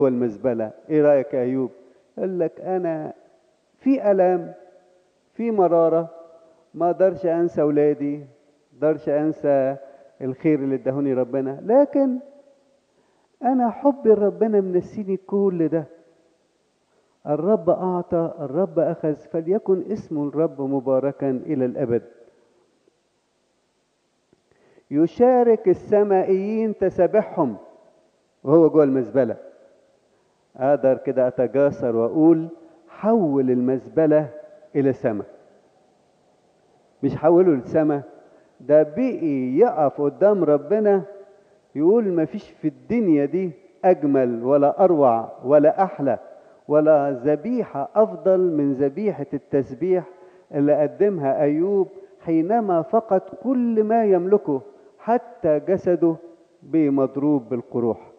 والمزبلة ايه رأيك يا ايوب قال لك انا في الام في مرارة ما اقدرش انسى ولادي ما اقدرش انسى الخير اللي ادهوني ربنا لكن انا حبي لربنا منسيني كل ده الرب اعطى الرب اخذ فليكن اسم الرب مباركا الى الابد يشارك السمائيين تسابحهم وهو جوه المزبله اقدر كده اتجاسر واقول حول المزبله الى سماء مش حوله لسماء ده بقي يقف قدام ربنا يقول ما فيش في الدنيا دي اجمل ولا اروع ولا احلى ولا ذبيحه افضل من ذبيحه التسبيح اللي قدمها ايوب حينما فقد كل ما يملكه حتى جسده بمضروب بالقروح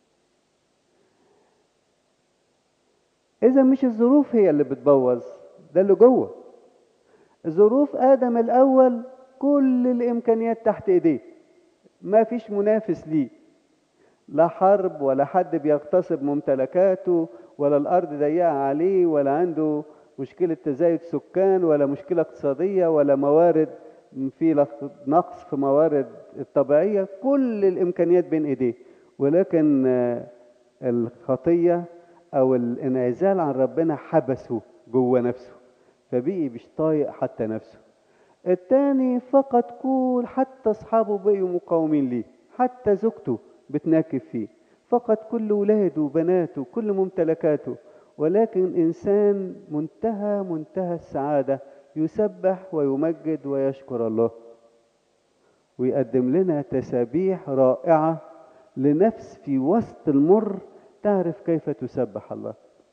اذا مش الظروف هي اللي بتبوظ ده اللي جوه ظروف ادم الاول كل الامكانيات تحت ايديه ما فيش منافس ليه لا حرب ولا حد بيغتصب ممتلكاته ولا الارض ضيقه عليه ولا عنده مشكله تزايد سكان ولا مشكله اقتصاديه ولا موارد في نقص في موارد الطبيعيه كل الامكانيات بين ايديه ولكن الخطيه او الانعزال عن ربنا حبسه جوه نفسه فبقي مش طايق حتى نفسه التاني فقد كل حتى اصحابه بقوا مقاومين ليه حتى زوجته بتناكب فيه فقد كل ولاده وبناته كل ممتلكاته ولكن انسان منتهى منتهى السعاده يسبح ويمجد ويشكر الله ويقدم لنا تسابيح رائعه لنفس في وسط المر تعرف كيف تسبح الله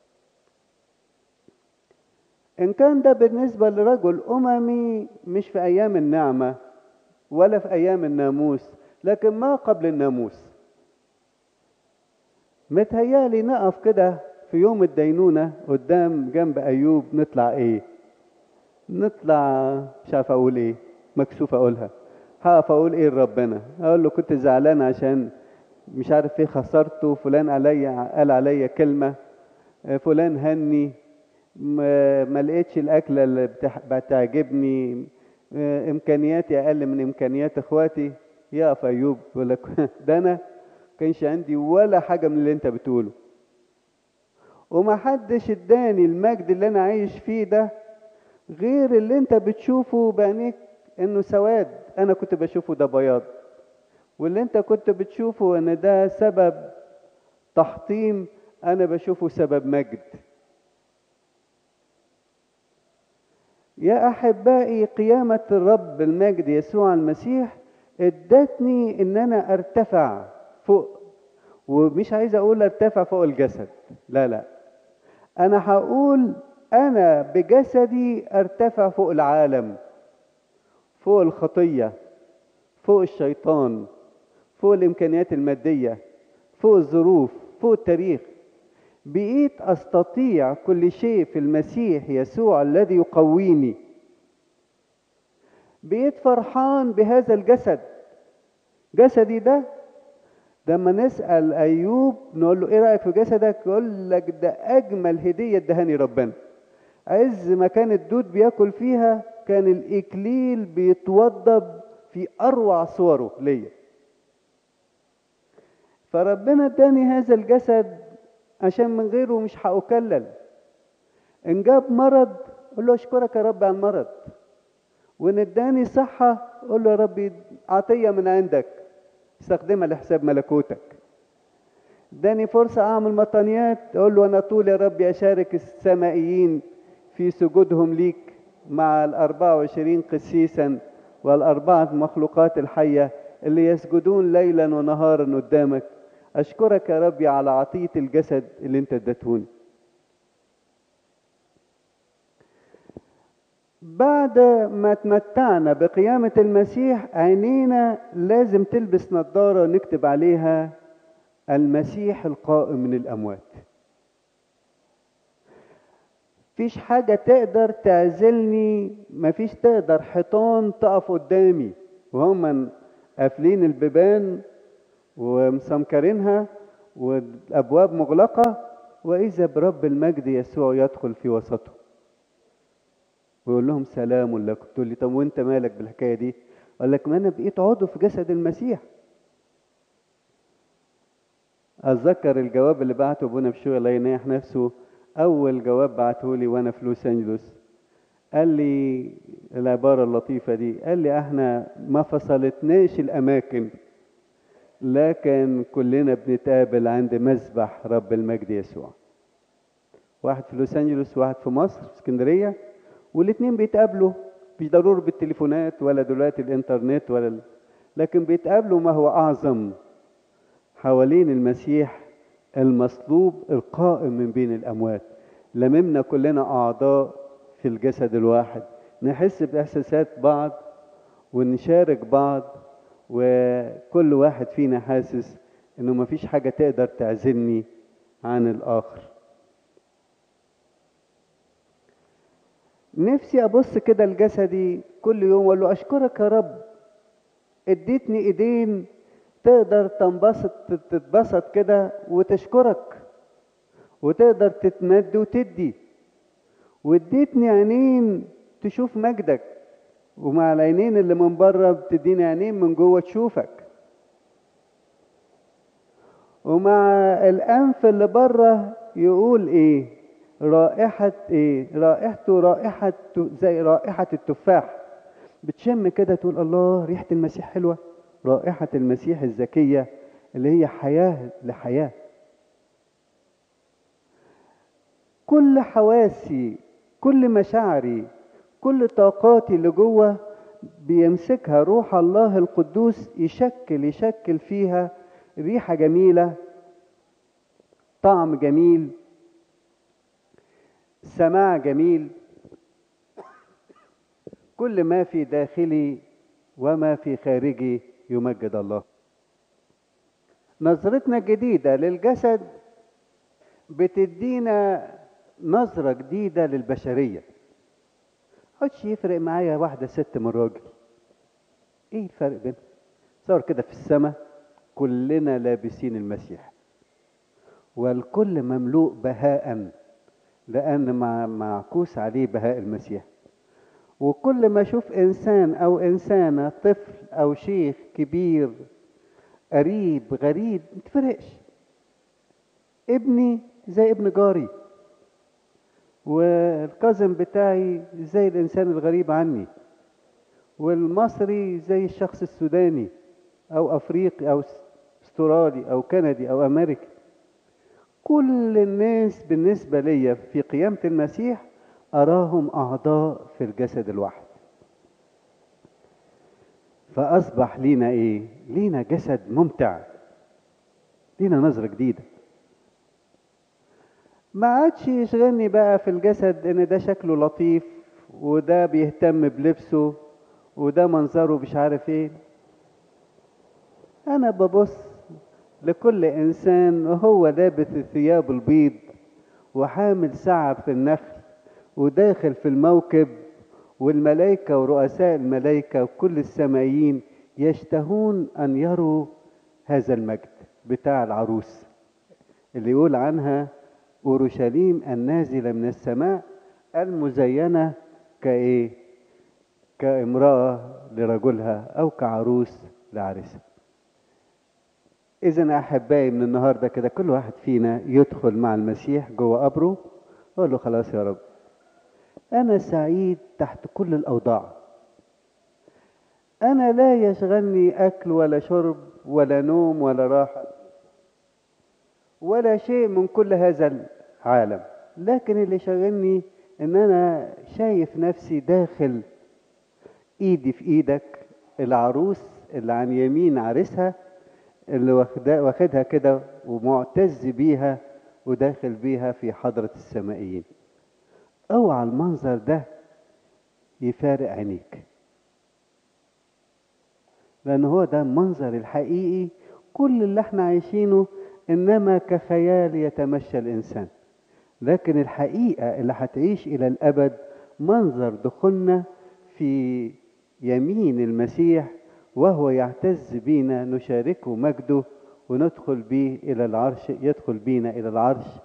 إن كان ده بالنسبة لرجل أممي مش في أيام النعمة ولا في أيام الناموس لكن ما قبل الناموس متهيالي نقف كده في يوم الدينونة قدام جنب أيوب نطلع إيه نطلع مش عارف أقول إيه مكسوف أقولها هقف أقول إيه لربنا أقول له كنت زعلان عشان مش عارف إيه خسرته فلان عليا قال عليا كلمة فلان هني ما لقيتش الاكله اللي بتعجبني امكانياتي اقل من امكانيات اخواتي يقف ايوب يقول لك ده انا كانش عندي ولا حاجه من اللي انت بتقوله وما حدش اداني المجد اللي انا عايش فيه ده غير اللي انت بتشوفه بعينيك انه سواد انا كنت بشوفه ده بياض واللي انت كنت بتشوفه ان ده سبب تحطيم انا بشوفه سبب مجد يا احبائي قيامه الرب المجد يسوع المسيح ادتني ان انا ارتفع فوق ومش عايز اقول ارتفع فوق الجسد لا لا انا هقول انا بجسدي ارتفع فوق العالم فوق الخطيه فوق الشيطان فوق الامكانيات الماديه فوق الظروف فوق التاريخ بقيت استطيع كل شيء في المسيح يسوع الذي يقويني بقيت فرحان بهذا الجسد جسدي ده لما نسال ايوب نقول له ايه رايك في جسدك يقول لك ده اجمل هديه ادهاني ربنا عز ما كان الدود بياكل فيها كان الاكليل بيتوضب في اروع صوره ليا فربنا اداني هذا الجسد عشان من غيره مش هأكلل إن جاب مرض قول له أشكرك يا رب على المرض وإن اداني صحة قول له يا ربي عطية من عندك استخدمها لحساب ملكوتك اداني فرصة أعمل مطانيات أقول له أنا طول يا ربي أشارك السمائيين في سجودهم ليك مع الأربعة وعشرين قسيسا والأربعة مخلوقات الحية اللي يسجدون ليلا ونهارا قدامك أشكرك يا ربي على عطية الجسد اللي أنت اديتهوني. بعد ما تمتعنا بقيامة المسيح عينينا لازم تلبس نظارة نكتب عليها المسيح القائم من الأموات. مفيش حاجة تقدر تعزلني مفيش تقدر حيطان تقف قدامي وهم قافلين البيبان ومسمكرينها والابواب مغلقه واذا برب المجد يسوع يدخل في وسطهم ويقول لهم سلام لكم تقول لي طب وانت مالك بالحكايه دي قال لك ما انا بقيت عضو في جسد المسيح اتذكر الجواب اللي بعته ابونا بشوي الله ينيح نفسه اول جواب بعته لي وانا في لوس انجلوس قال لي العباره اللطيفه دي قال لي احنا ما فصلتناش الاماكن لكن كلنا بنتقابل عند مذبح رب المجد يسوع واحد في لوس انجلوس وواحد في مصر في اسكندريه والاثنين بيتقابلوا مش ضروري بالتليفونات ولا دلوقتي الانترنت ولا ال... لكن بيتقابلوا ما هو اعظم حوالين المسيح المصلوب القائم من بين الاموات لممنا كلنا اعضاء في الجسد الواحد نحس باحساسات بعض ونشارك بعض وكل واحد فينا حاسس انه مفيش حاجه تقدر تعزلني عن الاخر نفسي ابص كده لجسدي كل يوم واقول له اشكرك يا رب اديتني ايدين تقدر تنبسط تتبسط كده وتشكرك وتقدر تتمد وتدي واديتني عينين تشوف مجدك ومع العينين اللي من بره بتديني عينين من جوه تشوفك ومع الانف اللي بره يقول ايه رائحة ايه رائحته رائحة زي رائحة التفاح بتشم كده تقول الله ريحة المسيح حلوة رائحة المسيح الزكية اللي هي حياة لحياة كل حواسي كل مشاعري كل طاقاتي اللي جوه بيمسكها روح الله القدوس يشكل يشكل فيها ريحة جميلة طعم جميل سماع جميل كل ما في داخلي وما في خارجي يمجد الله نظرتنا الجديدة للجسد بتدينا نظرة جديدة للبشرية حدش يفرق معايا واحدة ست من راجل ايه الفرق بينهم صار كده في السماء كلنا لابسين المسيح والكل مملوء بهاء لأن معكوس عليه بهاء المسيح وكل ما أشوف إنسان أو إنسانة طفل أو شيخ كبير قريب غريب متفرقش ابني زي ابن جاري والكازن بتاعي زي الإنسان الغريب عني والمصري زي الشخص السوداني أو أفريقي أو استرالي أو كندي أو أمريكي كل الناس بالنسبة لي في قيامة المسيح أراهم أعضاء في الجسد الواحد فأصبح لينا إيه؟ لينا جسد ممتع لينا نظرة جديدة ما عادش يشغلني بقى في الجسد إن ده شكله لطيف وده بيهتم بلبسه وده منظره مش عارف إيه أنا ببص لكل إنسان وهو لابس الثياب البيض وحامل سعب في النخل وداخل في الموكب والملائكة ورؤساء الملائكة وكل السمائيين يشتهون أن يروا هذا المجد بتاع العروس اللي يقول عنها أورشليم النازلة من السماء المزينة كإيه؟ كامرأة لرجلها أو كعروس لعريسها إذا أحبائي من النهاردة كده كل واحد فينا يدخل مع المسيح جوه قبره ويقول له خلاص يا رب أنا سعيد تحت كل الأوضاع أنا لا يشغلني أكل ولا شرب ولا نوم ولا راحة ولا شيء من كل هذا العالم لكن اللي شغلني إن أنا شايف نفسي داخل إيدي في إيدك العروس اللي عن يمين عريسها اللي واخدها كده ومعتز بيها وداخل بيها في حضرة السمائيين اوعى المنظر ده يفارق عينيك لان هو ده المنظر الحقيقي كل اللي احنا عايشينه انما كخيال يتمشى الانسان لكن الحقيقه اللي هتعيش الى الابد منظر دخولنا في يمين المسيح وهو يعتز بينا نشاركه مجده وندخل بيه إلى العرش يدخل بينا إلى العرش